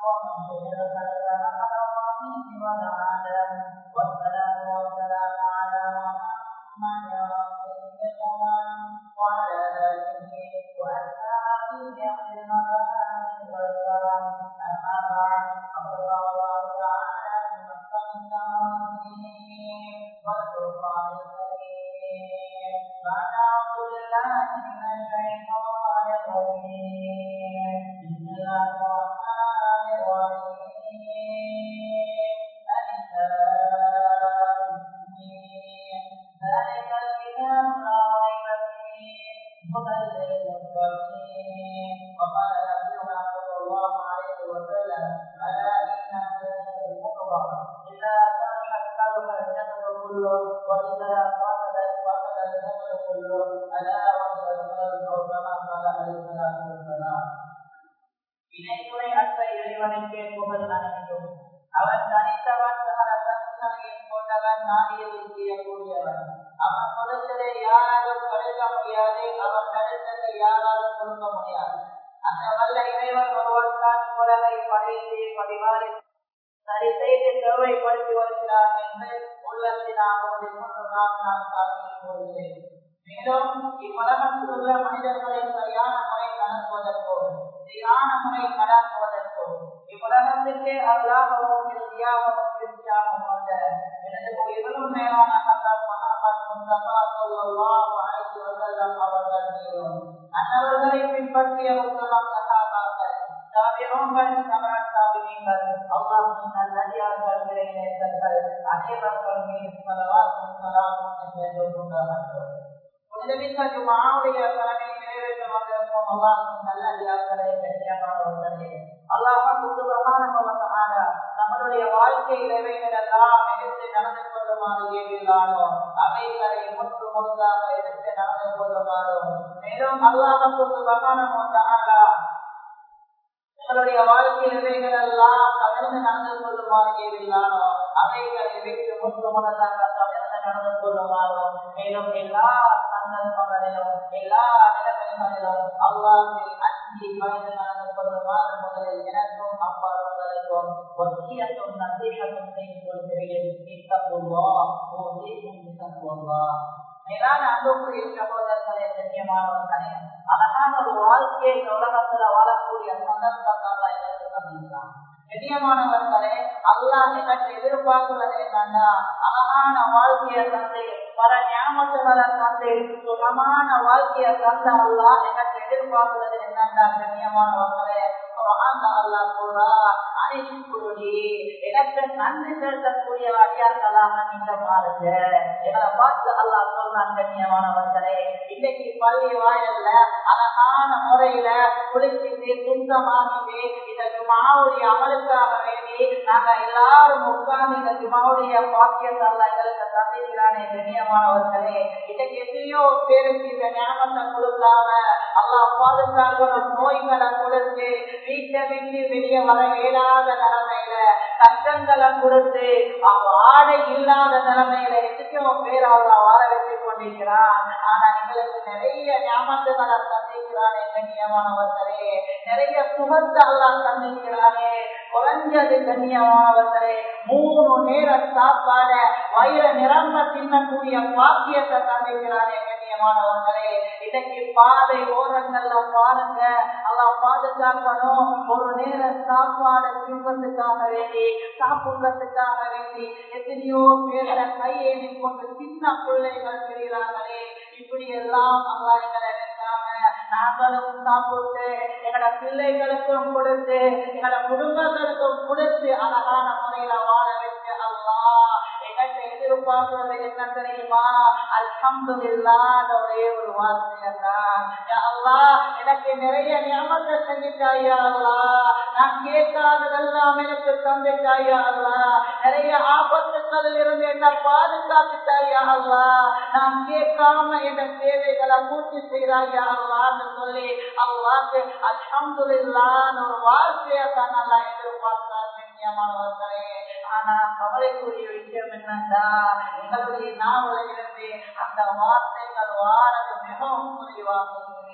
ومن شهد خلق الأرض والعالم والسلام والسلام على محمد رسول الله وعلى آله وأصحابه أهل المكان والكرم أما بعد فقد قال الله تعالى في محكم التنزيل والفرقان الكريم بعد أعوذ بالله من الشيطان الرجيم بسم الله الرحمن الرحيم الإسلام ذلك الكتاب لا ريب فيه هدى للمتقين وقال نبينا صلى الله عليه وسلم الا ان المكبر اذا صلحت صلح الجسد كله واذا فسدت فسد الجسد كله الا وهي القلب او كما قال عليه الصلاه والسلام இணைத்துறை அற்ற இறைவனுக்கே புகழ் அனைத்தும் அவன் தனித்தவன் சகல சக்திகளையும் கொண்டவன் நாடியதை செய்யக்கூடியவன் அவன் கொடுத்ததை யாராலும் தடுக்க முடியாது அவன் தடுத்ததை யாராலும் கொடுக்க முடியாது அந்த வல்ல இறைவன் ஒருவன் தான் உலகை படைத்து பரிமாறி சரி செய்து தேவைப்படுத்தி வருகிறார் என்று உள்ளத்தினால் ஒரு மூன்று நாள் நான் சாட்சி கூறுகிறேன் மேலும் இவ்வுலகத்தில் உள்ள மனிதர்களை சரியான முறை நடத்துவதற்கும் சரியான முறை நடத்துவதற்கும் இவ்வுலகத்திற்கே அல்லாகவும் இறுதியாகவும் இறுதியாகவும் வந்த எனது உயிரிலும் மேலான ஹசன் முகமது முஸ்தபா ஸல்லல்லாஹு அலைஹி வஸல்லம் அவர்கள் மீதும் அன்னவர்களை பின்பற்றிய உத்தம சகாபாக்கள் தாபிரோங்கள் சமரன் தாபினீங்கள் அல்லாஹின் நல்லடியார்கள் இறைநேசர்கள் அனைவர்கள் மீது சலவாத்தும் சலாமும் என்று உண்டாகட்டும் புனிதமிக்க ஜுமாவுடைய கடனை நிறைவேற்ற வந்திருக்கும் அல்லாஹின் நல்லடியார்களே கண்ணியமானவர்களே அல்லாஹ் சுபகான நம்மளுடைய வாழ்க்கை இலவைகள் எல்லாம் எடுத்து நடந்து கொள்ளுமாறு ஏவில்லானோ அவைகளை முற்று முழுதாக எடுத்து நடந்து கொள்ளுமாறோ மேலும் அல்லாஹ் சுபகான எங்களுடைய வாழ்க்கை இவைகள் எல்லாம் தவிர்த்து நடந்து கொள்ளுமாறு ஏவில்லானோ அவைகளை விட்டு முற்று முழுதாக தவிர்த்து நடந்து கொள்ளுமாறோ மேலும் எல்லா சந்தர்ப்பங்களிலும் எல்லா நிலைமைகளிலும் அல்லாஹை அஞ்சி பயந்து நடந்து கொள்ளுமாறு முதலில் எனக்கும் அப்பாறுகளுக்கும் வசியத்தும் நசீகத்தும் செய்து கொள்கிறேன் இத்தப்புவா ஓதேக்கும் இத்தப்புவா மேலான அன்புக்குரிய சகோதரர்களே கண்ணியமானவர்களே அழகான ஒரு வாழ்க்கையை உலகத்துல வாழக்கூடிய சந்தர்ப்பத்தால் எங்களுக்கு சந்திக்கிறான் கண்ணியமானவர்களே அல்லாஹ் எனக்கு எதிர்பார்க்கிறது என்னன்னா அழகான வாழ்க்கையை தந்து பல ஞாபகங்களை தந்து சுகமான வாழ்க்கையை தந்த அல்லாஹ் எனக்கு எதிர்பார்க்கிறது என்னன்னா கண்ணியமானவர்களே அல்லாஹ் சொல்றா அனைத்துடி எனக்கு நன்றி செலுத்தக்கூடிய அடியார்களாக நீங்க பாருங்க எங்களை பார்த்து அல்லாஹ் சொல்றான் கண்ணியமானவர்களே இன்னைக்கு பள்ளி வாயில்ல அழகான முறையில குளிச்சுட்டு சுத்தமாகிட்டு இந்த ஜுமாவுடைய அமலுக்காக வேண்டி நாங்க எல்லாரும் உட்கார்ந்து இந்த ஜுமாவுடைய பாக்கியத்தால் எங்களுக்கு தந்திருக்கிறானே கண்ணியமானவர்களே இன்னைக்கு எத்தனையோ பேருக்கு இந்த ஞாபகத்தை கொடுக்காம அல்லாஹ் பாதுகாக்கணும் நோய்களை கொடுத்து வீட்டை விட்டு வெளியே வர இயலாத நிலைமையில கஷ்டங்களை கொடுத்து ஆடை இல்லாத நிலைமையில எத்தனையோ பேர் அவளை வாழ வச்சு கொண்டிருக்கிறான் ஆனா எங்களுக்கு நிறைய ஞாபகங்களை தந்திருக்கிறானே கண்ணியமானவர்களே நிறைய சுகத்தை எல்லாம் தந்திருக்கிறானே குறைஞ்சது கண்ணியமானவர்களே மூணு நேர சாப்பாட வயிற நிரம்ப தின்னக்கூடிய பாக்கியத்தை தந்திருக்கிறானே கண்ணியமானவர்களே இன்னைக்கு பாதை ஓரங்கள்ல பாருங்க எல்லாம் பாதுகாக்கணும் ஒரு நேர சாப்பாடு தின்பத்துக்காக வேண்டி சாப்பிடுறதுக்காக வேண்டி எத்தனையோ பேர கையேறி கொண்டு சின்ன பிள்ளைகள் தெரிகிறார்களே இப்படி எல்லாம் அல்லா எங்களை நினைக்காம நாங்களும் சாப்பிட்டு எங்களோட பிள்ளைகளுக்கும் கொடுத்து எங்களோட குடும்பங்களுக்கும் கொடுத்து அழகான முறையில வாழ வச்சு அல்லா எங்கிட்ட எதிர்பார்க்கிறது என்ன தெரியுமா அல்ஹம்து இல்லாத ஒரே ஒரு வார்த்தையதான் அல்லா எனக்கு நிறைய ஞாபகத்தை செஞ்சுட்டாயா அல்லா நான் கேட்காததெல்லாம் எனக்கு தந்துட்டாயா அல்லா நிறைய ஆபத்துக்கள் இருந்து என்ன பாதுகாத்துட்டாயா அல்லா நான் கேட்காம என் தேவைகளை பூர்த்தி செய்யறாயா அல்லான்னு சொல்லி அல்லாக்கு அல்ஹம்து இல்லான்னு ஒரு வார்த்தையை தான் நல்லா எதிர்பார்த்தார் கண்ணியமானவர்களே ஆனா கவலைக்குரிய விஷயம் என்னன்னா எங்களுடைய நாவல இருந்து அந்த வார்த்தைகள் வாரது மிகவும் குறைவாக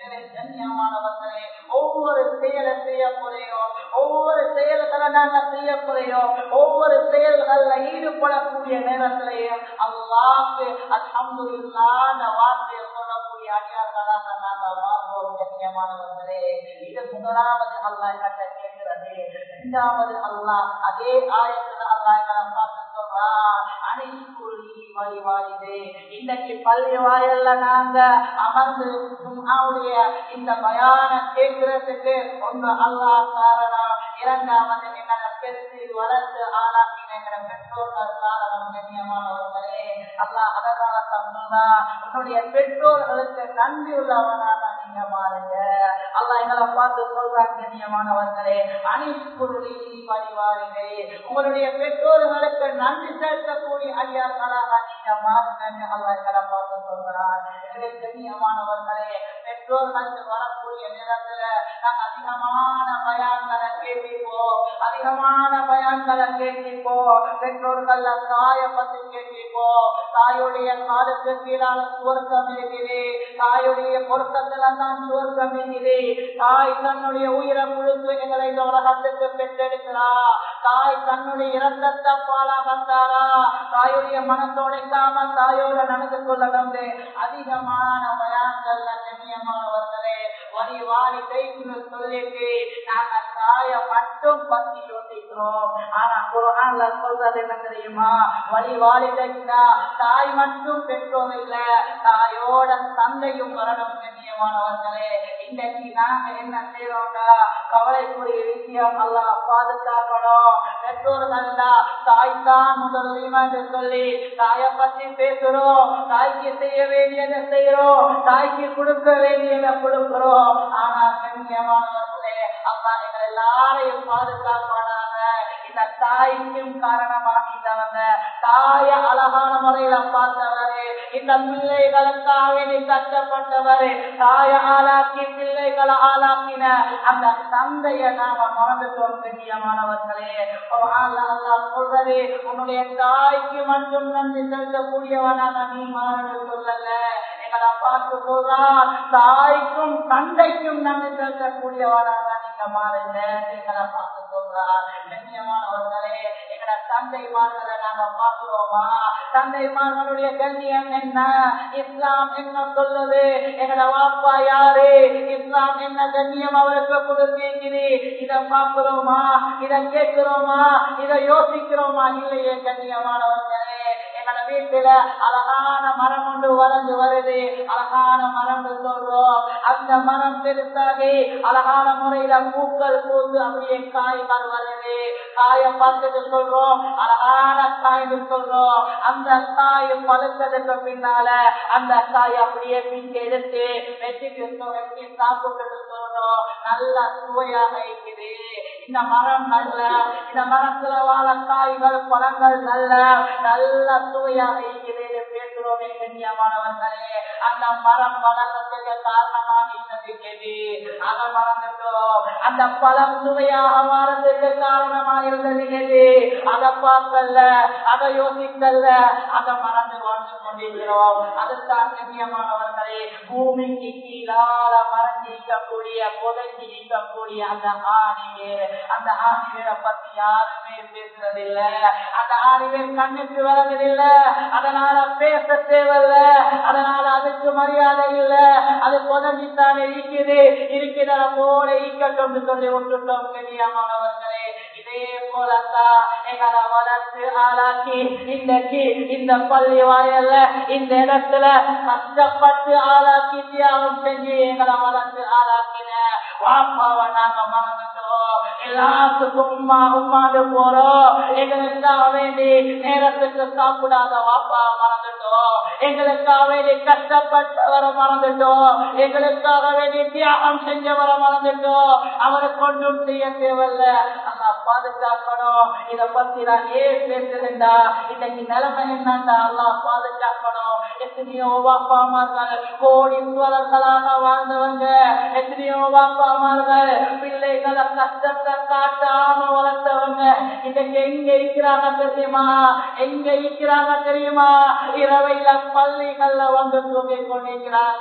எனவே கண்ணியமானவர்களே ஒவ்வொரு செயலை செய்யக்குறையோ ஒவ்வொரு செயல்களை நாங்க செய்யக்குறையோ ஒவ்வொரு செயல்கள்ல ஈடுபடக்கூடிய நேரத்திலேயும் அல்லாக்கு அல்ஹம்துலில்லாஹ் வார்த்தையை சொல்லக்கூடிய அடியார்களாக நாங்கள் வாழ்வோம் கண்ணியமானவர்களே இது முதலாவது அல்லாஹ் என்கிட்ட கேட்கிறது இரண்டாவது அல்லாஹ் அதே ஆயத்துல அல்லாஹ் எங்களை பார்த்து சொல்றான் அனைத்துள்ளி வழிவாயுது இன்னைக்கு பள்ளி வாயல்ல நாங்க அமர்ந்து சும்மாவுடைய இந்த பயான கேட்கிறதுக்கு ஒன்று அல்லாஹ் காரணம் இரண்டாவது எங்களை பெற்று வளர்த்து ஆளாக்கின எங்களை பெற்றோர்கள் காரணம் கண்ணியமானவர்களே அல்லாஹ் அதனால சொன்னா உன்னுடைய பெற்றோர்களுக்கு நன்றி உள்ளவனாக நீங்க மாறுங்க அல்லாஹ் எங்களை பார்த்து சொல்றாங்க கண்ணியமானவர்களே அணிப்புருளி பரிவாரிகளே உங்களுடைய பெற்றோர்களுக்கு நன்றி செலுத்தக்கூடிய அடியார்களாக நீங்க மாறுங்க அல்லாஹ் எங்களை பார்த்து சொல்கிறார் எனவே கண்ணியமானவர்களே பெற்றோர்களுக்கு வரக்கூடிய நேரத்துல நாங்க அதிகமான பயான்களை கேட்பிப்போம் அதிகமான பயான்களை கேட்பிப்போம் பெற்றோர்கள் தாயை பத்தி கேட்பிப்போம் தாயுடைய காலுக்கு கீழான சுவர்க்கம் இருக்குது தாயுடைய பொருத்தத்துல தான் சுவர்க்கம் இருக்குது தாய் தன்னுடைய உயிரை முழுத்து எங்களை இந்த உலகத்துக்கு பெற்றெடுக்கிறா தாய் தன்னுடைய இரத்தத்தை பாலாகத்தாரா தாயுடைய மனத்தோடைக்காம தாயோட நடந்து கொள்ளணும் அதிகமான பயான்கள்ல கண்ணியமானவர்களே வரி வாரி கைக்குள்ள சொல்லிட்டு நாங்க தாய மட்டும் பத்தி யோசிக்கிறோம் ஆனா குரான்ல சொல்றது என்ன தெரியுமா வழி வாலிதா தாய் மட்டும் பெற்றோர் இல்ல தாயோட தந்தையும் வரணும் கண்ணியமானவர்களே இன்னைக்கு நாங்க என்ன செய்யறோம்டா கவலைக்குரிய விஷயம் எல்லாம் பாதுகாக்கணும் பெற்றோர்கள் தாய் தான் முதல் என்று சொல்லி தாயை பத்தி பேசுறோம் தாய்க்கு செய்ய வேண்டியதை செய்யறோம் தாய்க்கு கொடுக்க வேண்டியதை கொடுக்கிறோம் ஆனா கண்ணியமானவர்களே அம்மா எங்களை எல்லாரையும் பாதுகாப்பானாங்க இந்த தாய்க்கும் காரணமாகிட்டவங்க தாய அழகான முறையில பார்த்தவரு இந்த பிள்ளைகளுக்காக நீ கஷ்டப்பட்டவரு தாய ஆளாக்கி பிள்ளைகளை ஆளாக்கின அந்த தந்தைய நாம மறந்துட்டோம் கண்ணியமானவர்களே சொல்றது உன்னுடைய தாய்க்கு மட்டும் நன்றி செலுத்தக்கூடியவனாக நீ மாறன்னு சொல்லல எங்களை பார்த்து சொல்றான் தாய்க்கும் தந்தைக்கும் நன்றி செலுத்தக்கூடியவனாக நீங்க மாறுங்க எங்களை பார்த்து சொல்றார் கண்ணியமானவர்களே எங்கட தந்தைமார்களை நாங்க பார்க்கிறோமா தந்தைமார்களுடைய கண்ணியம் என்ன இஸ்லாம் என்ன சொல்லுது எங்கட வாப்பா யாரு இஸ்லாம் என்ன கண்ணியம் அவருக்கு கொடுத்திருக்குது இத பார்க்கிறோமா இத கேட்கிறோமா இத யோசிக்கிறோமா இல்லையே கண்ணியமானவர்களே எங்களோட வீட்டுல அழகான மரம் ஒன்று வளர்ந்து வருது அழகான மரம் சொல்றோம் அந்த மரம் பெருசாகி அழகான முறையில பூக்கள் பூத்து அப்படியே காய்கள் வருது காய பார்த்துட்டு சொல்றோம் அழகான காய்னு சொல்றோம் அந்த காய் பழுத்ததுக்கு பின்னால அந்த காய் அப்படியே பிஞ்சு எடுத்து வச்சுட்டு வச்சு சாப்பிட்டு சொல்றோம் நல்ல சுவையாக இருக்குது இந்த மரம் நல்ல இந்த மரத்துல வாழ காய்கள் பழங்கள் நல்ல நல்ல சுவையாக இருக்கிறது பேசுறோமே கண்ணியமானவர்களே அந்த மரம் வளர்றதுக்கு காரணமாக இருந்தது அதை மறந்துட்டோம் அந்த பழம் சுவையாக மாறதுக்கு காரணமாக இருந்தது எது அதை பார்க்கல அதை யோசிக்கல அதை மறந்து வாழ்ந்து கொண்டிருக்கிறோம் அதுதான் கண்ணியமானவர்களே பூமிக்கு கீழால மறைஞ்சி இருக்கக்கூடிய புதைஞ்சி இருக்கக்கூடிய அந்த ஆணிவேர் அந்த ஆணிவேரை பத்தி யாருமே பேசுறதில்லை அந்த ஆணிவேர் கண்ணுக்கு வரதில்லை அதனால பேச தேவையில்ல அதனால அதுக்கு மரியாதை இல்ல அது புதஞ்சித்தானே இருக்குது இருக்கிற போல ஈக்கட்டும் சொல்லி விட்டுட்டோம் கண்ணியமானவர்களே இதே போலத்தான் எங்களை வளர்த்து ஆளாக்கி இன்றைக்கு இந்த பள்ளி வாயல்ல இந்த இடத்துல கஷ்டப்பட்டு ஆளாக்கி தியாகம் செஞ்சு எங்களை வளர்த்து ஆளாக்கின வாப்பாவை நாங்க மறந்துட்டோம் எல்லாத்துக்கும் உமா உமாண்டு போறோம் எங்களுக்காக வேண்டி நேரத்துக்கு சாப்பிடாத வாப்பா மறந்துட்டோம் எங்களுக்காக வேண்டி கஷ்டப்பட்டவரை மறந்துட்டோம் எங்களுக்காக வேண்டி தியாகம் செஞ்சவரை மறந்துட்டோம் அவரை கொண்டும் செய்ய தேவையில்ல அல்லா பாதுகாக்கணும் இத பத்தி நான் ஏன் பேசுறேன்டா இன்னைக்கு நிலைமை என்னண்டா அல்லா பாதுகாக்கணும் எத்தனையோ வாப்பாமார்கள் கோடீஸ்வரர்களாக வாழ்ந்தவங்க எத்தனையோ வாப்பாமார்கள் பிள்ளைகளை கஷ்டத்தை காட்டாம வளர்த்தவங்க இன்னைக்கு எங்க இருக்கிறாங்க தெரியுமா எங்க இருக்கிறாங்க தெரியுமா இரவையில பள்ளிகள்ல வந்து தூங்கி கொண்டிருக்கிறாங்க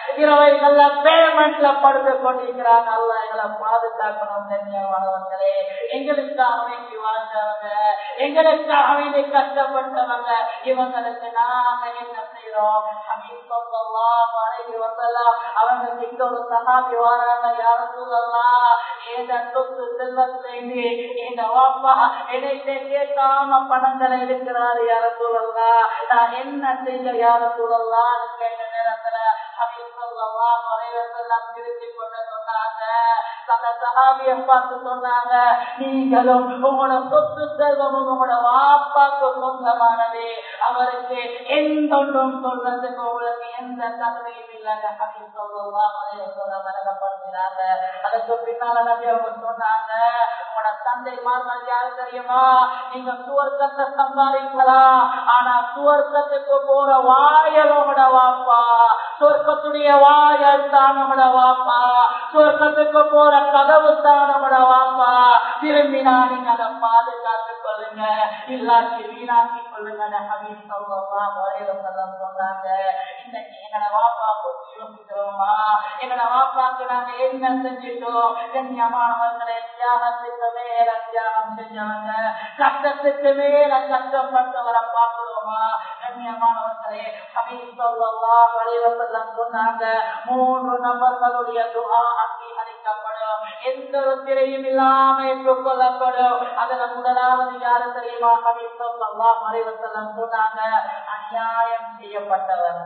இரவைகள்ல பேமெண்ட்ல படுத்து கொண்டிருக்கிறாங்க அல்ல எங்களை பாதுகாக்கணும் கண்ணியமானவர்களே எங்களுக்காக வேண்டி வாழ்ந்தவங்க எங்களுக்காக வேண்டி கஷ்டப்பட்டவங்க இவங்களுக்கு நாங்க என்ன செய்யறோம் ஹபீப் ஸல்லல்லாஹு அலைஹி வஸல்லம் அவங்களுக்கு இங்க ஒரு சஹாபி வராங்க யாரும் சொல்லலாம் ஏத சொத்து செல்வத்திலேந்து இந்த வாப்பா என்னை கேட்காம பணங்களை எடுக்கிறாரு யார சொல்லலாம் நான் என்ன செய்ய யார சொல்லலாம் கேட்ட நேரத்துல ஹபீப் ஸல்லல்லாஹு அலைஹி வஸல்லம் திருத்தி கொண்டு சொன்னாங்க அந்த சஹாபியை பார்த்து சொன்னாங்க நீங்களும் உங்களோட சொத்து செல்வமும் உங்களோட வாப்பாக்கு சொந்தமானது அவருக்கு எந்த ஒன்றும் சொல்றதுக்கு உங்களுக்கு எந்த தகுதியும் இல்லைங்க அப்படின்னு சொல்லுவாங்க விளங்கப்படுத்தினாங்க அதுக்கு பின்னால நபி அவங்க சொன்னாங்க உங்களோட தந்தை மார்கள் யாரு தெரியுமா நீங்க சுவர்க்கத்தை சம்பாதிக்கலாம் ஆனா சுவர்க்கத்துக்கு போற வாயல் உங்களோட வாப்பா சொர்க்கத்துடைய வாயல் தான் நம்மட வாப்பா சொர்க்கத்துக்கு போற கதவு தான் நம்மட வாப்பா திரும்பினா நீங்க அதை பாதுகாத்துக் கொள்ளுங்க இல்லாட்டி வீணாக்கி கொள்ளுங்க ஹபீப் சல்லல்லாஹு அலைஹி வஸல்லம் சொன்னாங்க இன்னைக்கு எங்கட வாப்பா பத்தி யோசிக்கிறோமா எங்கட வாப்பாக்கு நாங்க என்ன செஞ்சிட்டோம் கண்ணியமானவர்களை தியாகத்துக்கு மேல தியாகம் செஞ்சவங்க கஷ்டத்துக்கு மேல கஷ்டப்பட்டவரை பார்க்கிறோமா கண்ணியமானவர்களே ஹபீப் சல்லல்லாஹு அலைஹி வஸல்லம் சொன்னாங்க மூன்று நபர்களுடைய துஆ அங்கீகரிக்கப்படும் எந்த ஒரு திரையும் இல்லாம ஏற்றுக்கொள்ளப்படும் அதுல முதலாவது யாரு தெரியுமா ஹபீப் சல்லல்லாஹு அலைஹி வஸல்லம் சொன்னாங்க அநியாயம் செய்யப்பட்டவர்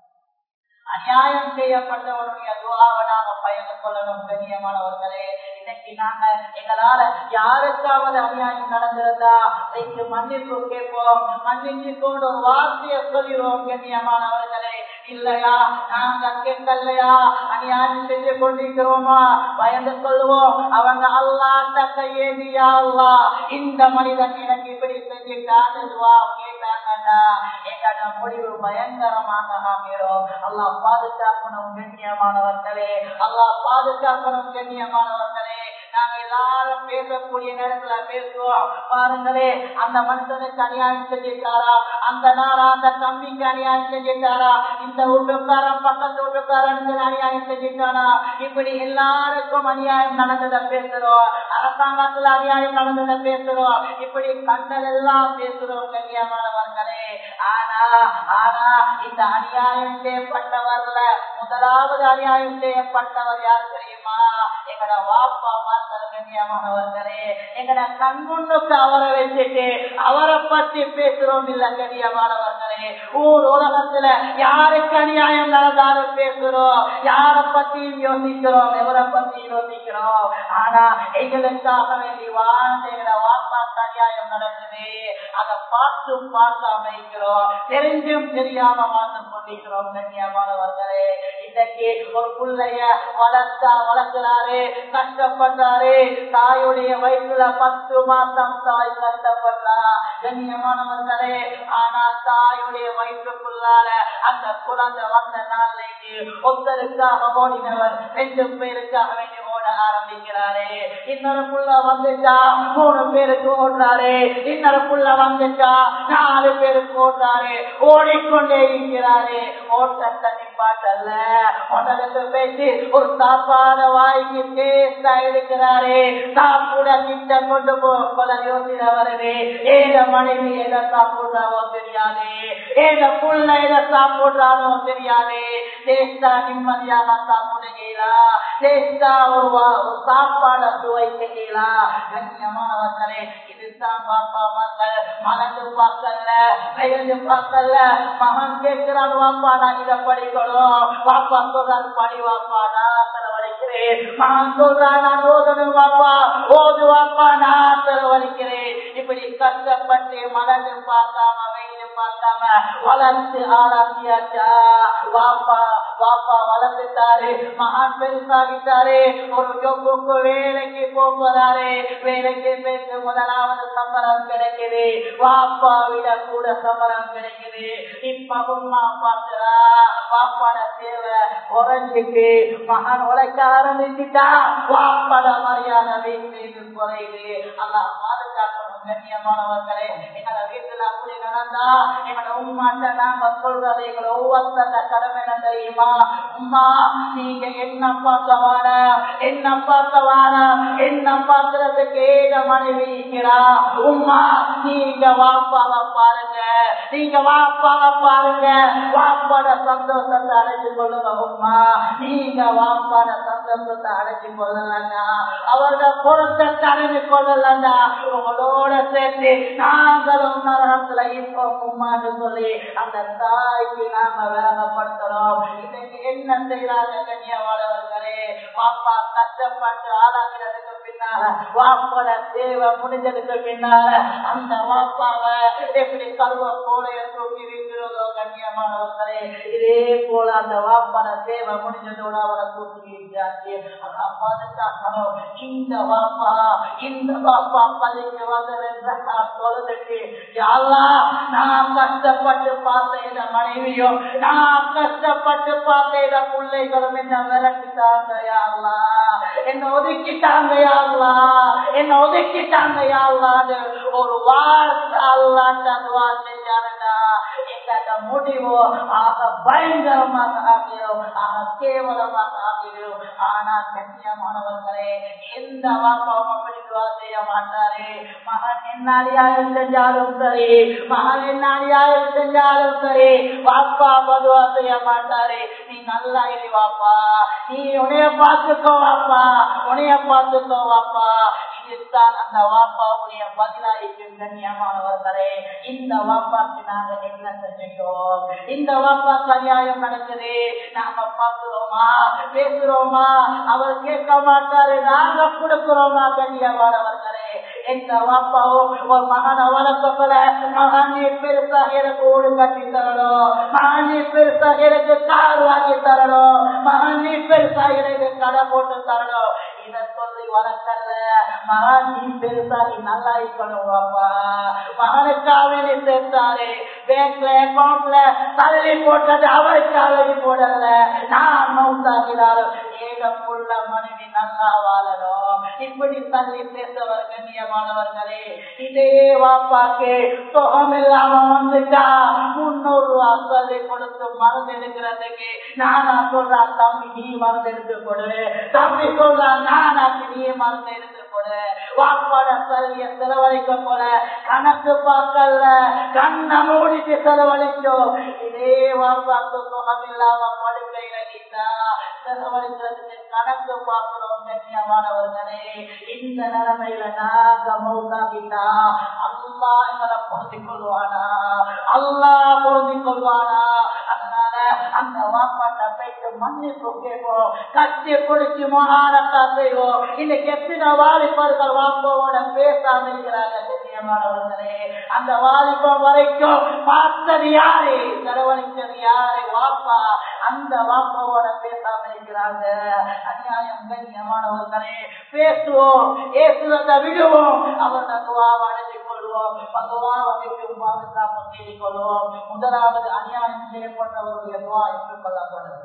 அநியாயம் செய்யப்பட்டவனுடைய துவாவை நாங்க பயந்து கொள்ளணும் கண்ணியமானவர்களே இன்னைக்கு நாங்க எங்களால யாருக்காவது அநியாயம் நடந்திருந்தா இன்னைக்கு மன்னிப்பு கேட்போம் மன்னிச்சு கொண்டு ஒரு வார்த்தையை சொல்லிடுவோம் கண்ணியமானவர்களே இல்லையா நாங்க கேட்கலையா அநியாயம் செஞ்சு கொண்டிருக்கிறோமா பயந்து கொள்வோம் அவங்க அல்லாட்ட கையேந்தியா அல்லா இந்த மனிதன் எனக்கு இப்படி செஞ்சுட்டான்னு துவா கேட்டாங்கன்னா எங்கட முடிவு பயங்கரமாக ஆகிறோம் அல்லாஹ் பாதுகாக்கணும் கண்ணியமானவர்களே அல்லாஹ் பாதுகாக்கணும் கண்ணியமானவர்களே நாங்க எல்லாரும் பேசக்கூடிய நேரத்துல பேசுவோம் பாருங்களே அந்த மனுஷனுக்கு அநியாயம் செஞ்சிட்டாரா அந்த நாளா அந்த தம்பிக்கு அநியாயம் செஞ்சிட்டாரா இந்த வீட்டுக்காரன் பக்கத்து வீட்டுக்காரனுக்கு அநியாயம் செஞ்சிட்டாரா இப்படி எல்லாருக்கும் அநியாயம் நடந்ததை பேசுறோம் அரசாங்கத்துல அநியாயம் நடந்ததை பேசுறோம் இப்படி கண்டதெல்லாம் பேசுறோம் கண்ணியமானவர்களே ஆனா ஆனா இந்த அநியாயம் செய்யப்பட்டவர்ல முதலாவது அநியாயம் செய்யப்பட்டவர் யார் தெரியுமா எங்கட வாப்பா மாத்தல் கண்ணியமானவர்களே எங்கட கண்முன்னுக்கு அவரை வச்சுட்டு அவரை பத்தி பேசுறோம் இல்ல கண்ணியமானவர்களே ஊர் உலகத்துல யாருக்கு அநியாயம் நடந்தாலும் பேசுறோம் யார பத்தியும் யோசிக்கிறோம் எவரை பத்தி யோசிக்கிறோம் ஆனா எங்களுக்காக வேண்டி வாழ்ந்த எங்கட வாப்பாக்கு அநியாயம் நடக்குது அதை பார்த்தும் பார்க்காம இருக்கிறோம் தெரிஞ்சும் தெரியாம வாழ்ந்து கொண்டிருக்கிறோம் கண்ணியமானவர்களே இன்னைக்கு ஒரு பிள்ளைய வளர்த்தா வளர்க்கிறாரு கஷ்டப்படுறாரு தாயுடைய வயிற்றுல பத்து மாசம் தாய் கஷ்டப்படுறா கண்ணியமானவர்களே ஆனா தாயுடைய வயிற்றுக்குள்ளால அந்த குழந்தை வந்த நாளைக்கு ஒருத்தருக்காக ஓடினவர் ரெண்டு பேருக்காக வேண்டி ஓட ஆரம்பிக்கிறாரு இன்னொரு புள்ள வந்துட்டா மூணு பேருக்கு ஓடுறாரு இன்னொரு புள்ள வந்துட்டா நாலு பேருக்கு ஓடுறாரு ஓடிக்கொண்டே இருக்கிறாரு ஓட்டத்தை நிப்பாட்டல்ல உடலுக்கு பேசி ஒரு சாப்பாடு வாங்கி டேஸ்டா எடுக்கிறாரு சாப்பிட கிட்ட கொண்டு போல யோசனை வருது ஏத மனைவி எதை சாப்பிடுறாவோ தெரியாது ஏத புள்ள எதை சாப்பிடுறானோ தெரியாது டேஸ்டா நிம்மதியாக சாப்பிடுகிறா டேஸ்டா ஒரு ஒரு சாப்பாட சுவைக்கிறீங்களா கண்ணியமானவர்களே இதுதான் பாப்பா மக்கள் மலர்ந்து பார்க்கல பெயர்ந்து பார்க்கல மகன் கேட்கிறான் வாப்பா நான் இதை படிக்கணும் வாப்பா சொல்றான் படி வாப்பா நான் செலவழிக்கிறேன் மகன் சொல்றான் நான் ஓதணும் வாப்பா ஓது வாப்பா நான் செலவழிக்கிறேன் இப்படி கஷ்டப்பட்டு மலர்ந்து பார்க்காம வெயிலு பார்க்காம வளர்ந்து ஆராய்ச்சியாச்சா வாப்பா வாப்பா வளர்ந்துட்டாரு மகான் பெருசாகிட்டாரு ஒரு ஜொப்புக்கு வேலைக்கு போகிறாரு வேலைக்கு பேச முதலாவது சம்பளம் கிடைக்குது வாப்பா விட கூட சம்பளம் கிடைக்குது இப்ப உமா பார்க்கிறா வாப்பாட தேவை குறைஞ்சிக்கு மகன் உழைக்க ஆரம்பிச்சுட்டா வாப்பாட மரியாதை வீட்டு குறையுது அல்லா பாதுகாக்கணும் கண்ணியமானவர்களே எங்களை வீட்டுல அப்படி நடந்தா எங்களோட உம்மாட்ட நாங்க சொல்றது எங்களை ஒவ்வொருத்தர கடமை என்ன தெரியுமா உம்மா நீங்க என்ன பார்க்க வார என்ன பார்க்க வார என்ன பார்க்கறதுக்கு ஏக மனைவி இருக்கிறா உம்மா நீங்க வாப்பாவை பாருங்க நீங்க வாப்பாவை பாருங்க வாப்பாட சந்தோஷத்தை அடைச்சு கொள்ளுங்க உம்மா நீங்க வாப்பாட சந்தோஷத்தை அடைச்சு கொள்ளலன்னா அவரோட பொருத்தத்தை அடைஞ்சு கொள்ளலன்னா உங்களோட சேர்த்து நாங்களும் நரகத்துல இருப்போம் உம்மான்னு சொல்லி அந்த தாய்க்கு நாம வேதப்படுத்துறோம் இன்னைக்கு என்ன செய்யறாங்க கன்னியாவாளர்களே வாப்பா கஷ்டப்பட்டு ஆளாகிறதுக்கு பின்னால வாப்போட தேவை முடிஞ்சதுக்கு பின்னால அந்த வாப்பாவை எப்படி கருவ போல தூக்கி வீசுறதோ கண்ணியமானவர்களே இதே போல அந்த வாப்பாட தேவை முடிஞ்சதோட அவரை தூக்கி வீசாச்சு அதான் பாதுகாக்கணும் இந்த வாப்பா இந்த வாப்பா பள்ளிக்கு வந்தது தொழுதுட்டு யாரா நான் கஷ்டப்பட்டு பார்த்த இந்த மனைவியும் நான் கஷ்டப்பட்டு பார்த்த இந்த பிள்ளைகளும் என்ன விரட்டிட்டாங்க யாருலா என்ன ஒதுக்கிட்டாங்க யாருலா என்ன ஒதுக்கிட்டாங்க யாருலான்னு ஒரு வார்த்தை அல்லாட்ட அதுவா செஞ்சாருடா எங்க முடிவு ஆக பயங்கரமாக ஆகிடும் ஆக கேவலமாக ஆகிடும் ஆனா கண்ணியமானவர்களே எந்த வாப்பாவும் அப்படி துவா செய்ய மாட்டாரு மகன் என்ன அநியாயம் செஞ்சாலும் சரி மகன் என்ன அநியாயம் செஞ்சாலும் சரி வாப்பா பதுவா செய்ய மாட்டாரு நீ நல்லா இரு வாப்பா நீ உனைய பார்த்துக்கோ வாப்பா உனைய பார்த்துக்கோ வாப்பா இதுதான் அந்த வாப்பாவுடைய பதிலாளிக்கும் கண்ணியமானவர்களே இந்த வாப்பாக்கு நாங்க என்ன செஞ்சிட்டோம் இந்த வாப்பா கல்யாணம் நடக்குது நாம பார்க்கிறோமா பேசுறோமா அவர் கேட்க மாட்டாரு நாங்க கொடுக்கிறோமா கண்ணியமானவர்களே எந்த வாப்பாவும் ஒரு மகனை வளர்க்கப்பட மகனே பெருசா எனக்கு ஓடு கட்டி தரணும் மகனே பெருசா எனக்கு கார் வாங்கி தரணும் மகனே பெருசா எனக்கு கடை போட்டு தரணும் இத சொல்லி வளர்க்கல மகன் நீ பெருசா நீ நல்லா இருக்கணும் பாப்பா மகனுக்காக நீ சேர்த்தாரு பேங்க்ல அக்கௌண்ட்ல தள்ளி போட்டது அவருக்காக நீ போடல நான் மவுத்தாகிறாலும் ஏகப்புள்ள மனைவி நல்லா வாழணும் இப்படி தள்ளி பேசவர் கண்ணியமானவர்களே இதே வாப்பாக்கு சுகம் இல்லாம வந்துட்டா முன்னூறு ரூபா தள்ளி கொடுத்து மருந்து எடுக்கிறதுக்கு நானா சொல்றா தம்பி நீ மருந்து எடுத்து கொடு தம்பி சொல்றா நானாக்கு நீ மருந்து எடுத்து கொடு வாப்பாட சல்லிய செலவழிக்க போல கணக்கு பார்க்கல கண்ண மூடிட்டு செலவழிச்சோம் இதே வாப்பாக்கு சுகம் இல்லாம படுக்கையில நீட்டா செலவழிக்கிறதுக்கு கணக்கு பார்க்கிறோம் கண்ணியமானவர்களே இந்த நிலைமையில நாங்க மௌத்தாகிட்டா அல்லா எங்களை பொருந்திக் கொள்வானா அல்லா பொருந்திக் கொள்வானா அதனால அந்த வாப்பாட்ட போயிட்டு மன்னிப்பு கேட்போம் கட்டி பிடிச்சி மகானத்தா செய்வோம் இன்னைக்கு எத்தனை வாலிபர்கள் வாப்பாவோட பேசாம இருக்கிறாங்க கண்ணியமானவர்களே அந்த வாலிபம் வரைக்கும் பார்த்தது யாரு செலவழிச்சது யாரு வாப்பா அந்த வாப்பாவோட பேசாம இருக்கிறாங்க அநியாயம் கண்ணியமானவர்களே பேசுவோம் ஏசுவதை விடுவோம் அவரோட துவாவை அடைஞ்சு கொள்வோம் பகவான் விட்டு பாதுகாப்பு தேடிக் கொள்வோம் முதலாவது அநியாயம் செய்யப்பட்டவருடைய துவா ஏற்றுக் கொள்ளப்படுது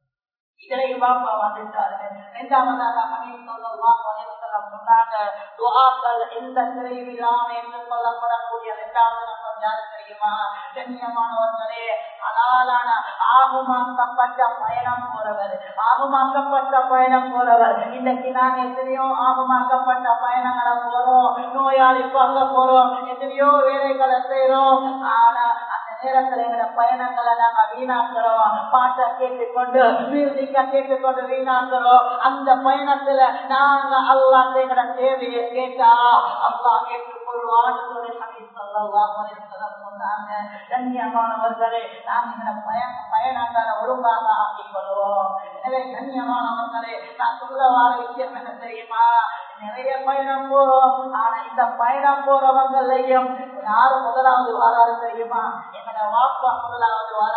இதனை பாப்பா வந்துட்டாரு இரண்டாவதாக அமீர் சொல்லலாம் சொன்னாங்க துவாக்கள் எந்த சிறையும் இல்லாம ஏற்றுக் கொள்ளப்படக்கூடிய இரண்டாவது நம்பர் யாரு தெரியுமா கண்ணியமானவர்களே அலாலான ஆகுமாக்கப்பட்ட பயணம் போறவர் ஆகுமாக்கப்பட்ட பயணம் போறவர் இன்னைக்கு நாங்க எத்தனையோ ஆகுமாக்கப்பட்ட பயணங்களை போறோம் நோயாளி பார்க்க போறோம் எத்தனையோ வேலைகளை செய்யறோம் ஆனா அந்த நேரத்துல எங்களோட பயணங்களை நாங்க வீணாக்குறோம் பாட்டை கேட்டுக்கொண்டு மியூசிக்க கேட்டுக்கொண்டு வீணாக்குறோம் அந்த பயணத்துல நாங்க அல்லா எங்களோட தேவையை கேட்டா அல்லா கேட்டுக்கொள்வான்னு சொல்லி ஹபீஸ் ஸல்லல்லாஹு அலைஹி வஸல்லம் சொன்னாங்க கண்ணியமானவர்களே நாம் எங்களோட பயண பயணங்களை ஒழுங்காக ஆக்கிக் கொள்வோம் எனவே கண்ணியமானவர்களே நான் சொல்ல வார விஷயம் என்ன தெரியுமா நிறைய பயணம் போறோம் ஆனா இந்த பயணம் போறவங்களையும் யாரு முதலாவது வராது தெரியுமா எங்களோட வாப்பா முதலாவது வராது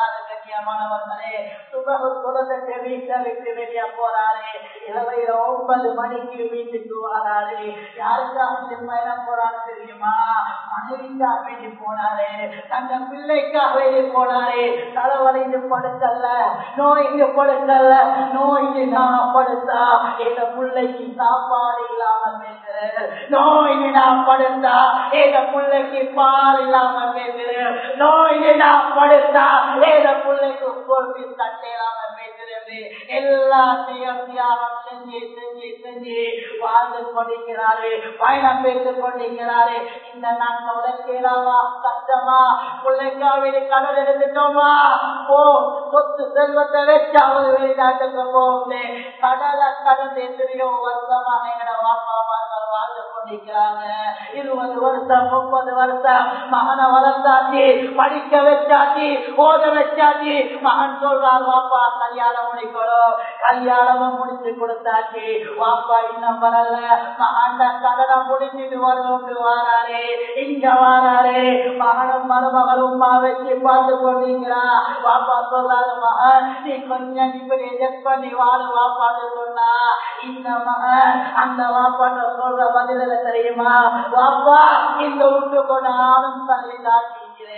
கண்ணியமானவர்களே சுபகு குலத்தை வீட்டை விட்டு வெளியே போறாரு இரவையில ஒன்பது மணிக்கு வீட்டுக்கு வராரு யாருக்காக பயணம் போறாரு தெரியுமா மனைவிக்காக வேண்டி போனாரு தங்க பிள்ளைக்காக வேண்டி போனாரு தலைவலிந்து படுத்தல்ல நோய்க்கு படுத்தல்ல நோய்க்கு நான் படுத்தா எங்க பிள்ளைக்கு சாப்பாடு இல்லாம பேசுறேன் நோய்க்கு நான் படுத்தா எங்க பிள்ளைக்கு பால் இல்லாம பேசுறேன் நோய்க்கு நான் படுத்தா எங்க பிள்ளைக்கு பொறுப்பி தட்டை இல்லாம பேசுறது எல்லாத்தையும் தியாகம் செஞ்சு செஞ்சு செஞ்சு வாழ்ந்து கொண்டிருக்கிறாரு பயணம் பேசிக் கொண்டிருக்கிறாரு இந்த நாட்கள் உழைக்கலாமா கஷ்டமா பிள்ளைக்காவிட கடல் எடுத்துட்டோமா போ சொத்து செல்வத்தை வச்சாவது வெளிநாட்டுக்கு போகுது கடலை கடந்து எத்தனையோ வருஷமாக எங்கட வாப்பாமார்கள் வாழ்ந்து கொண்டிருக்கிறாங்க இருபது வருஷம் முப்பது வருஷம் மகனை வளர்த்தாச்சு படிக்க வச்சாச்சு ஓத வச்சாச்சு மகன் சொல்றார் வாப்பா கல்யாணம் முடிக்கணும் கல்யாணமும் முடிச்சு கொடுத்தாச்சு வாப்பா இன்னும் வரல மகன் கடனை முடிச்சுட்டு வருவோம்னு வாராரு இங்க வாராரு மகனும் மருமகளும் வச்சு பார்த்து கொண்டீங்களா வாப்பா சொல்றாரு மகன் நீ கொஞ்சம் இப்படி எஜெக்ட் பண்ணி வாழு வாப்பான்னு சொன்னா இந்த மகன் அந்த வாப்பாட்ட சொல்ற பதில தெரியுமா வாப்பா இந்த வீட்டுக்கு நானும் தள்ளி தாக்கி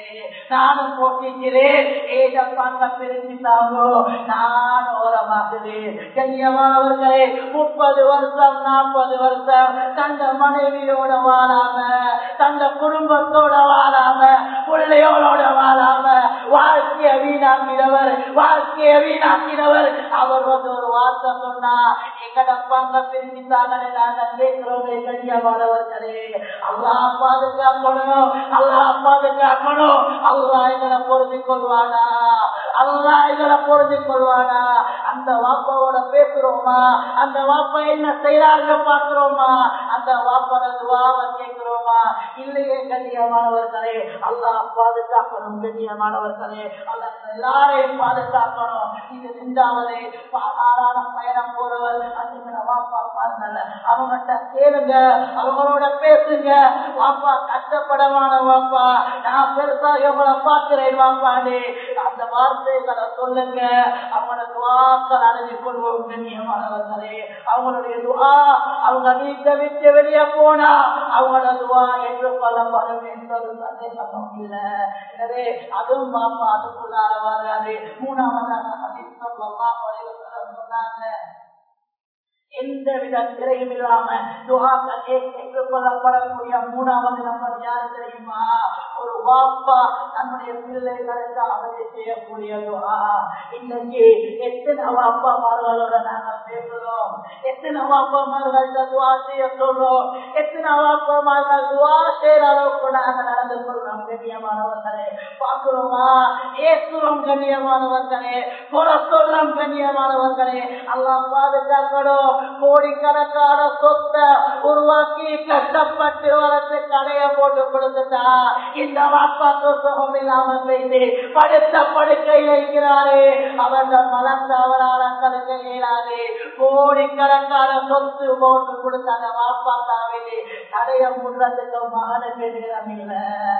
நானும் போட்டிக்கிறேன் ஏதப்பாங்க பிரிஞ்சுட்டாங்களோ நான் ஓரமாக்குறேன் கண்ணியமானவர்களே முப்பது வருஷம் நாற்பது வருஷம் தந்த மனைவியோட வாழாம தந்த குடும்பத்தோட வாழாம பிள்ளையோட வாழாம வாழ்க்கைய வீணாக்கினவர் வாழ்க்கைய வீணாக்கினவர் அவர் வந்து ஒரு வார்த்தை சொன்னா எங்கடப்பாங்க பிரிஞ்சுட்டாங்கன்னு நாங்க கேட்கிறோமே கண்ணியமானவர்களே அல்லா பாதுகாக்கணும் அல்லா பாதுகாக்கணும் அல்லா எங்களை பொருந்தி கொள்வானா அல்லா எங்களை பொருந்தி கொள்வானா அந்த வாப்பாவோட பேசுறோமா அந்த வாப்பா என்ன செய்யறாங்க பாக்குறோமா அந்த வாப்பாட துவாவை கேட்கிறோமா இல்லையே கண்ணியமானவர்களே அல்லா பாதுகாக்கணும் கண்ணியமானவர்களே அல்ல எல்லாரையும் பாதுகாக்கணும் இது நின்றாவதே பாதாரான பயணம் போறவர் அந்த வாப்பா பாருங்கல்ல அவங்ககிட்ட கேளுங்க அவங்களோட பேசுங்க வாப்பா கஷ்டப்படமான வாப்பா நான் பெருசா இவங்களை பார்க்கிறேன் வாப்பாடு அந்த வார்த்தைகளை சொல்லுங்க அவங்களோட துவாக்கள் அடைஞ்சு கொள்வோம் கண்ணியமானவர்களே அவங்களுடைய துவா அவங்க வீட்டை விட்டு வெளியே போனா அவங்களோட துவா என்று கொள்ளப்படும் என்ற ஒரு சந்தேகமும் இல்லை எனவே அதுவும் பாப்பா அதுக்குள்ளார வராது மூணாவதாக சொன்னாங்க எந்த வித திரையும் இல்லாம துகாக்கள் ஏற்றுக்கொள்ளப்படக்கூடிய மூணாவது நம்பர் யாரு தெரியுமா ஒரு வாப்பா தன்னுடைய பிள்ளைகளுக்கு அவரை செய்யக்கூடிய துவா இன்னைக்கு எத்தனை வாப்பாமார்களோட நாங்க பேசுறோம் எத்தனை வாப்பாமார்கள் துவா செய்ய சொல்றோம் எத்தனை வாப்பாமார்கள் துவா செய்யற அளவுக்கு நாங்க நடந்து கொள்றோம் கண்ணியமானவர்களே பார்க்கிறோமா ஏசுறோம் கண்ணியமானவர்களே குறை சொல்றோம் கண்ணியமானவர்களே எல்லாம் பாதுகாக்கணும் கோடிக்கணக்கான சொத்தை உருவாக்கி கஷ்டப்பட்டு வளர்த்து கடையை போட்டு கொடுத்துட்டா இந்த வாப்பாக்கு சுகம் இல்லாம போயிட்டு படுத்த படுக்கையில் இருக்கிறாரு அவர்கள் மலர்ந்த அவரால் கருக்க இயலாது கோடிக்கணக்கான சொத்து போட்டு கொடுத்த அந்த வாப்பாக்காவே கடையை முடுறதுக்கு மகனுக்கு நேரம் இல்லை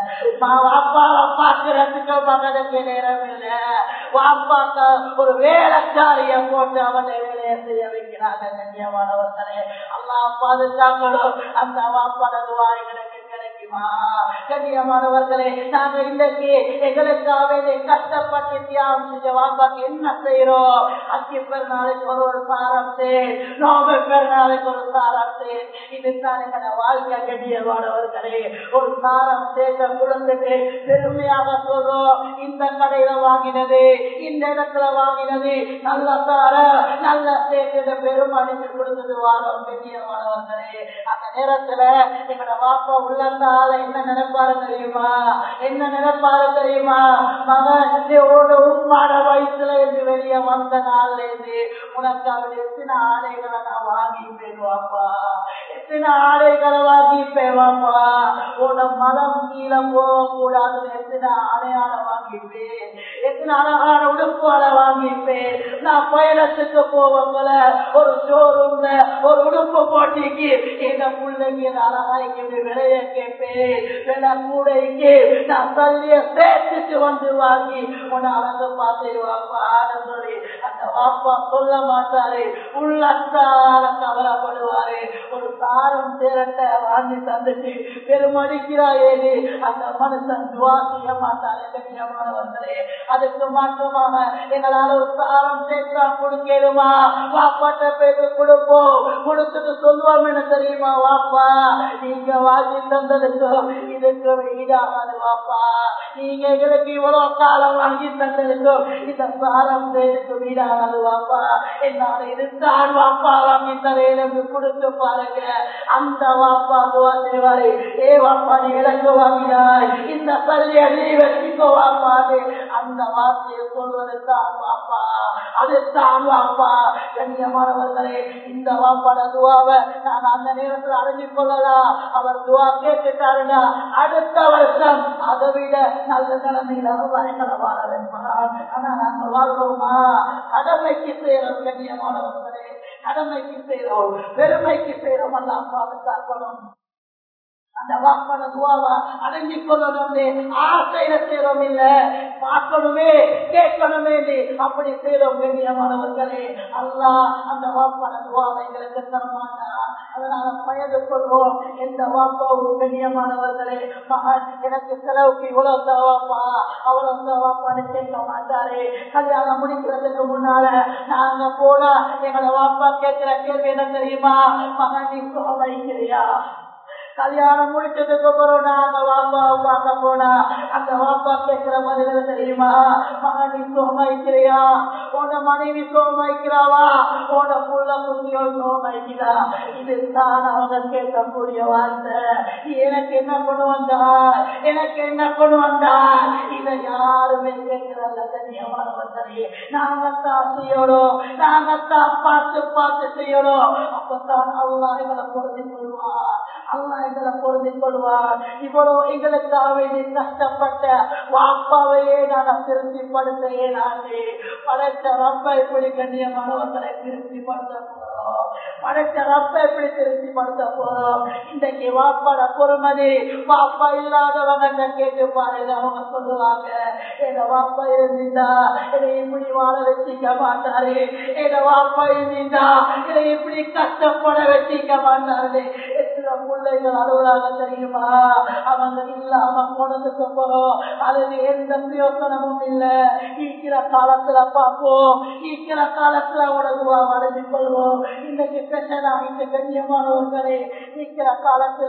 வாப்பாவை பார்க்கறதுக்கு மகனுக்கு நேரம் இல்லை வாப்பாக்க ஒரு வேலைக்காரிய போட்டு அவனை வேலையை செய்ய வைக்கிறாங்க கண்ணியமானவர்களே அல்லா பாதுகாக்கணும் அந்த வாப்பாடது வாய்களுக்கு கிடைக்குமா கண்ணியமானவர்களே நாங்க இன்றைக்கு எங்களுக்காக கஷ்டப்பட்டு தியாகம் செஞ்ச வாப்பாக்கு என்ன செய்யறோம் அக்கி பெருநாளைக்கு ஒரு ஒரு சாரம் சேர் நோபல் பெருநாளைக்கு ஒரு சாரம் சேர் இதுதான் எங்களோட வாழ்க்கை கண்ணியமானவர்களே ஒரு சாரம் சேர்த்த கொடுத்துட்டு பெருமையாக சொல்றோம் இந்த கடையில வாங்கினது இந்த இடத்துல வாங்கினது நல்ல சார நல்ல சேர்த்து பெரும் அடிச்சு கொடுத்துட்டு வாரோம் கண்ணியமானவர்களே அந்த நேரத்துல எங்களோட வாப்பா உள்ளந்தால என்ன நினைப்பாரு தெரியுமா என்ன நினைப்பாரு தெரியுமா மகன் உன்னோட உண்மான வயசுல இருந்து வெளியே வந்த நாள்ல இருந்து உனக்கு அவர் எத்தனை ஆடைகளை நான் வாங்கிப்பேன் வாப்பா எத்தனை ஆடைகளை வாங்கிப்பேன் வாப்பா உன மலம் கீழே போக கூடாது எத்தனை அடையாளம் வாங்கிப்பேன் எத்தனை அழகான உடுப்புகளை வாங்கிப்பேன் நான் பயணத்துக்கு போவங்கள ஒரு ஷோரூம்ல ஒரு உடுப்பு போட்டிக்கு இந்த பிள்ளைங்க அழகாய்க்கு விலைய கேட்பேன் கொடுப்பேன் விலை கூடைக்கு நான் சொல்லிய சேர்த்துட்டு வந்து வாங்கி உன்னை அழகு பார்த்துருவாப்பான்னு சொல்லி அந்த வாப்பா சொல்ல மாட்டாரு உள்ளத்தால கவலைப்படுவாரு ஒரு தாரம் சேரத்தை வாங்கி தந்துட்டு பெருமடிக்கிறாயேது அந்த மனுஷன் துவா செய்ய மாட்டாரு கண்ணியமானவர்களே அதுக்கு மாற்றமாக எங்களால ஒரு தாரம் சேர்த்தா கொடுக்கலுமா வாப்பாட்ட பேருக்கு கொடுப்போம் கொடுத்துட்டு சொல்லுவோம் என்ன தெரியுமா வாப்பா நீங்க வாங்கி தந்ததுக்கும் இதுக்கு ஈடாகாது வாப்பா நீங்க எங்களுக்கு இவ்வளவு காலம் வாங்கி தந்ததுக்கும் இந்த சாரம் பேருக்கு ஈடாகாது வாப்பா என்னால இதுதான் வாப்பா வாங்கி தரேன் என்று கொடுத்து பாருங்க அந்த வாப்பா அதுவா செய்வாரு ஏ வாப்பா நீ எனக்கு வாங்கினாய் இந்த பள்ளிய நீ வச்சுக்கோ வாப்பாது அந்த வார்த்தையை சொல்வது தான் வாப்பா அது தான் வாப்பா கண்ணியமானவர்களே இந்த வாப்பாட துவாவை நான் அந்த நேரத்தில் அடங்கி கொள்ளலாம் அவர் துவா கேட்டுட்டாருன்னா அடுத்த வருஷம் அதை விட நல்ல நிலைமையில எங்களை வாழ வைப்பார் ஆனா நாங்க வாழ்றோமா கடமைக்கு செய்யறோம் கண்ணியமானவர்களே கடமைக்கு செய்யறோம் பெருமைக்கு செய்யறோம் எல்லாம் பாதுகாக்கணும் அந்த வாக்கான துவாவா அடங்கி கொள்ளணும் ஆசையில செய்யறோம் இல்ல பார்க்கணுமே கேட்கணுமே அப்படி செய்யறோம் கண்ணியமானவர்களே அல்லா அந்த வாக்கான துவாவை எங்களுக்கு தரமாட்டார் அதனால பயந்து கொள்வோம் எந்த வாப்பாவும் கண்ணியமானவர்களே மகன் எனக்கு செலவுக்கு இவ்வளவு தவாப்பா அவ்வளவு தவாப்பான்னு கேட்க மாட்டாரு கல்யாணம் முடிக்கிறதுக்கு முன்னால நாங்க போனா எங்களை வாப்பா கேட்கிற கேள்வி என்ன தெரியுமா மகன் நீ சுகம் வைக்கிறியா கல்யாணம் முடிச்சதுக்கு அப்புறம் நாங்க வாப்பா பார்க்க போனா அந்த வாப்பா கேட்கிற பதில் தெரியுமா மகன் நீ சோமாய்க்கிறியா உன மனைவி சோமாய்க்கிறாவா உன புள்ள குட்டியோ சோமாய்க்கிறா இதுதான் அவங்க கேட்கக்கூடிய வார்த்தை எனக்கு என்ன கொண்டு வந்தா எனக்கு என்ன கொண்டு வந்தா இதை யாருமே கேட்கிறல்ல கண்ணியமானவர்களே நாங்கத்தான் செய்யணும் நாங்கத்தான் பார்த்து பார்த்து செய்யணும் அப்பதான் அல்லா எங்களை பொருந்தி கொள்வார் அல்லா எங்களை பொருந்தி கொள்வார் இவ்வளவு எங்களுக்காக வேண்டி கஷ்டப்பட்ட வாப்பாவையே நான் திருப்திப்படுத்த ஏனாண்டு படைத்த ரப்ப எப்படி கண்ணியமானவர்களை திருப்திப்படுத்த போறோம் படைத்த ரப்ப எப்படி திருப்திப்படுத்த போறோம் இன்றைக்கு வாப்பாட பொறுமதி வாப்பா இல்லாதவங்க கேட்டு பாருங்க அவங்க சொல்லுவாங்க எங்க வாப்பா இருந்திருந்தா என்னை இப்படி வாழ வச்சிக்க மாட்டாரு எங்க வாப்பா இருந்திருந்தா என்னை இப்படி கஷ்டப்பட வச்சிக்க மாட்டாரு எத்தனை பிள்ளைகள் அலுவலாக தெரியுமா அவங்க இல்லாம போனதுக்கு போறோம் அதுல எந்த பிரயோசனமும் இல்ல ஈக்கிற காலத்துல பார்ப்போம் ஈக்கிற காலத்துல உடகுவா அடைஞ்சு கொள்வோம் இன்னைக்கு பிரச்சனை இந்த கண்ணியமானவர்களே ஈக்கிற காலத்துல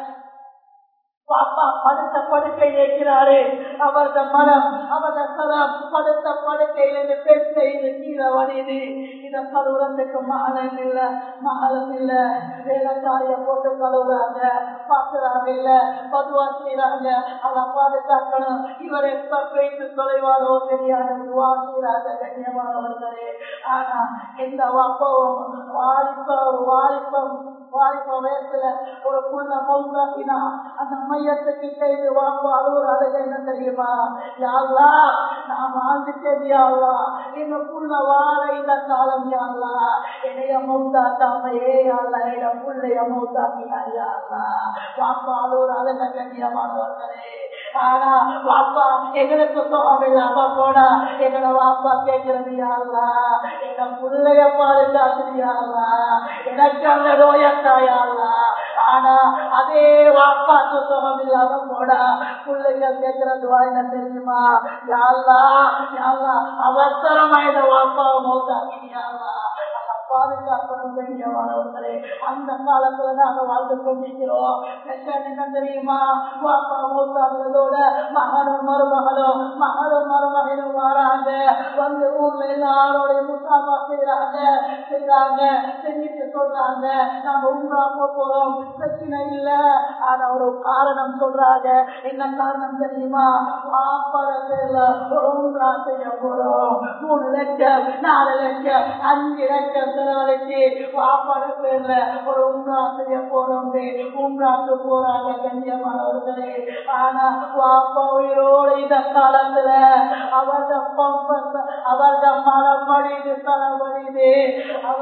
பாப்பா படுத்த படுக்கை இருக்கிறாரு அவரது மனம் அவரது சரம் படுத்த படுக்கையிலிருந்து பெற்றையில் கீழே வடிது இத கழுவுறதுக்கு மகனம் இல்ல மகளும் இல்ல வேலைக்காரிய போட்டு கழுவுறாங்க பாக்குறாங்க இல்ல பதுவா செய்யறாங்க அதை பாதுகாக்கணும் இவர் எப்ப பேசி தொலைவாரோ தெரியாத துவா செய்யறாங்க கண்ணியமானவர்களே ஆனா எந்த வாப்பவும் வாலிப்ப வாலிப்பம் வாலிப்ப வயசுல ஒரு புள்ள மௌந்தாக்கினா அந்த மையத்துக்கிட்ட இது வாப்பா அழுவுற அதுக்கு என்ன தெரியுமா யாருலா நான் வாழ்ந்துட்டேன் யாருலா எங்க புள்ள வாழ இந்த காலம் யாருலா என்னைய மௌத்தாக்காம ஏ யாருலா என் புள்ளைய மௌத்தாக்கினா யாருலா வாப்பா அழுவுற அதுக்கு கண்ணியமானவர்களே ஆனா வாப்பா எங்களுக்கு சுகம் இல்லாம போனா எங்களை வாப்பா கேட்கறது யாருலா எங்க புள்ளைய பாதுகாக்கிறது யாருலா எனக்கு அந்த நோயத்தாயாருலா ஆனா அதே வாப்பாக்கு சுகம் இல்லாம போனா பிள்ளைங்க கேட்கறது என்ன தெரியுமா யாருலா யாருலா அவசரமா இந்த வாப்பாவை மௌத்தாக்கிறியாருலா பாதுகாக்கணும் வேண்டியவானவர்களே அந்த காலத்துல நாங்க வாழ்ந்து கொண்டிருக்கிறோம் என்ன தெரியுமா வாப்பா மூத்தாடுறதோட மகனும் மருமகளும் மகளும் மருமகனும் வராங்க வந்து ஊர்ல எல்லாரோடைய முசாமா செய்யறாங்க செய்யறாங்க செஞ்சுட்டு சொல்றாங்க நாங்க உங்களா போறோம் பிரச்சனை இல்ல ஆனா ஒரு காரணம் சொல்றாங்க என்ன காரணம் தெரியுமா வாப்பாட பேர்ல ஒரு உங்களா செய்ய போறோம் மூணு லட்சம் நாலு லட்சம் அஞ்சு லட்சம் செலவழிச்சு வாப்பாட பேர்ல ஒரு உம்ரா செய்ய போறோம் உம்ராக்கு போறாங்க கண்ணியமானவர்களே ஆனா வாப்பா உயிரோடு இந்த காலத்துல அவரது பம்பஸ் அவரது மரம் மடிது தலை மடிது அவரது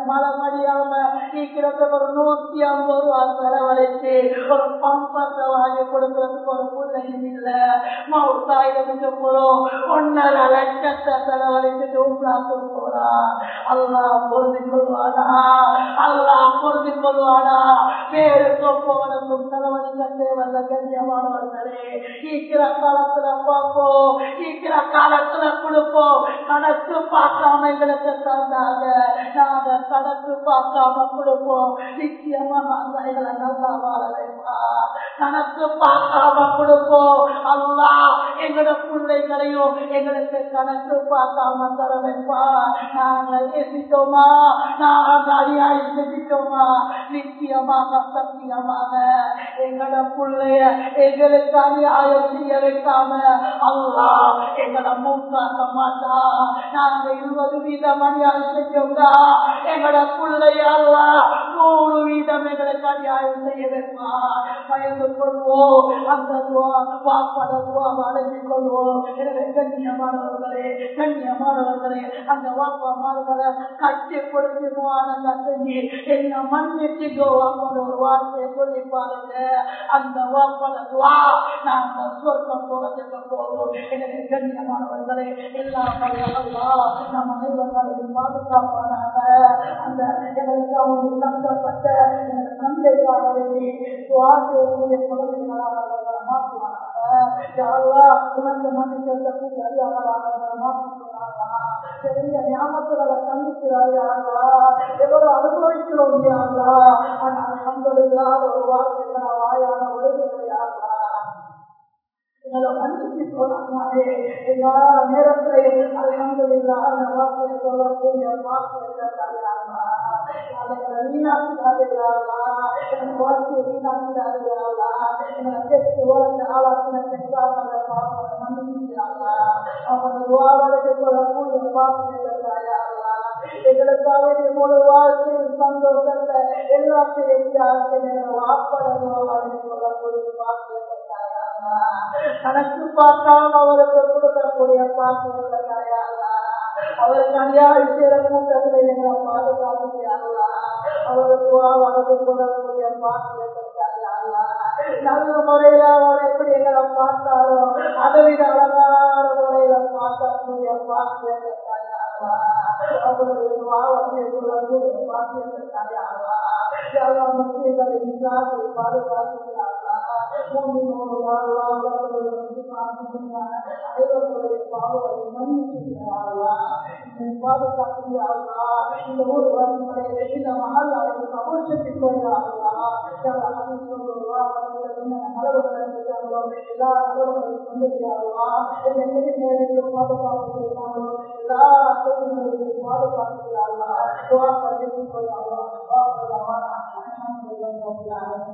மழை மடியாம சீக்கிரத்துக்கு ஒரு நூத்தி ஐம்பது ரூபா செலவழிச்சு ஒரு பம்பத்தை வாங்கி கொடுக்கறதுக்கு ஒரு பிள்ளையும் இல்ல மவுத்தாயிரத்துக்கு போறோம் ஒன்னரை லட்சத்தை செலவழிச்சுட்டு உங்களாக்கு போறா அல்லா பொருந்தி கொள்வானா அல்லா பொருந்தி கொள்வானா பேருக்கு போவதற்கும் செலவழிக்க தேவையில்ல கண்ணியமானவர்களே சீக்கிர காலத்துல பார்ப்போம் சீக்கிர காலத்துல கொடுப்போம் கணக்கு பார்க்காம எங்களுக்கு தந்தாங்க நாங்க கணக்கு பார்க்காம கொடுப்போம் நிச்சயமாக அந்த எங்களை நல்லா வாழ வைப்பா கணக்கு பார்க்காம கொடுப்போம் அல்லா எங்களோட பிள்ளைகளையும் எங்களுக்கு கணக்கு பார்க்காம தர வைப்பா நாங்க ஏசிட்டோமா நாங்க அடியாய் செஞ்சிட்டோமா நிச்சயமாக சத்தியமாக எங்களோட பிள்ளைய எங்களுக்கு அநியாயம் செய்ய வைக்காம அல்லா எங்களை மூக்காக்க மாட்டா நாங்க இருபது வீதம் அநியாயம் செஞ்சோம்டா எங்களோட பிள்ளைய அல்லா நூறு வீதம் எங்களுக்கு அநியாயம் செய்ய வைப்பா பயந்து கொள்வோம் அந்த துவா வாப்பட துவா அழைத்துக் கொள்வோம் எனவே கண்ணியமானவர்களே கண்ணியமானவர்களே அந்த வாப்பா மாறுகளை கட்டி கொடுத்துவான கட்டி என்ன மன்னிச்சுக்கோ வாப்பட ஒரு வார்த்தையை சொல்லி பாருங்க அந்த வாப்பட துவா நாங்க சொர்க்கம் போகிறதுக்கு போவோம் எனவே கண்ணியமானவர்களே எல்லா அல்லா நம்ம அனைவர்களையும் பாதுகாப்பானாக அந்த எங்களுக்கு அவங்க கஷ்டப்பட்ட எனக்கு தந்தைக்காக வேண்டி துவா செய்யக்கூடிய குழந்தைகளாக அவர்களை மாற்றுவானாக உனக்கு மன்னிக்கிறதுக்கு அறியாமலாக மாற்றுவானா பெரிய ஞாபகங்களை சந்திக்கிறாயா எவ்வளவு அனுபவிக்கிறோம் யாரா ஆனால் அன்பதில்லாத ஒரு வார்த்தை வாயான உதவிகளையாகா எங்களை மன்னிச்சு போனாலே எல்லா நேரத்திலையும் அலமதுல்லா அந்த வார்த்தையை சொல்லக்கூடிய வார்த்தை எங்களுக்காக முழு வாழ்க்கையில் சந்தோஷத்தை எல்லாத்தையும் வாப்படக்கூடிய வார்த்தை கணக்கு பார்க்காம அவருக்கு கொடுக்கக்கூடிய பாக்கியம் அவருக்கு அநியாயம் செய்யற கூட்டங்களை எங்களை பாதுகாப்புகிறார்களா அவருக்கு வளர்ந்து கொள்ளக்கூடிய பாக்கியத்தை நல்ல முறையில அவர் எப்படி எங்களை பார்த்தாரோ அதை விட அழகான முறையில பார்க்கக்கூடிய பாக்கியத்தை அவர்களுடைய வாழ்க்கையை சொல்லக்கூடிய பாக்கியத்தை தயாரா முஸ்லிம்களை பாதுகாக்கிறார்களா பாதுகாக்கிறார்களா இந்த ஊர் வன்முறை இந்த மகள் அவரை சமூகத்திற்கு கொண்டார்களா அளவுகளோ எல்லா அளவுகளையும் கொண்டிருக்கிறார்களா இந்த நேரத்தில் பாதுகாப்பு செய்கிறார்களோ எல்லா தொழில்களையும் பாதுகாக்கிறார்களா கொண்டார்களா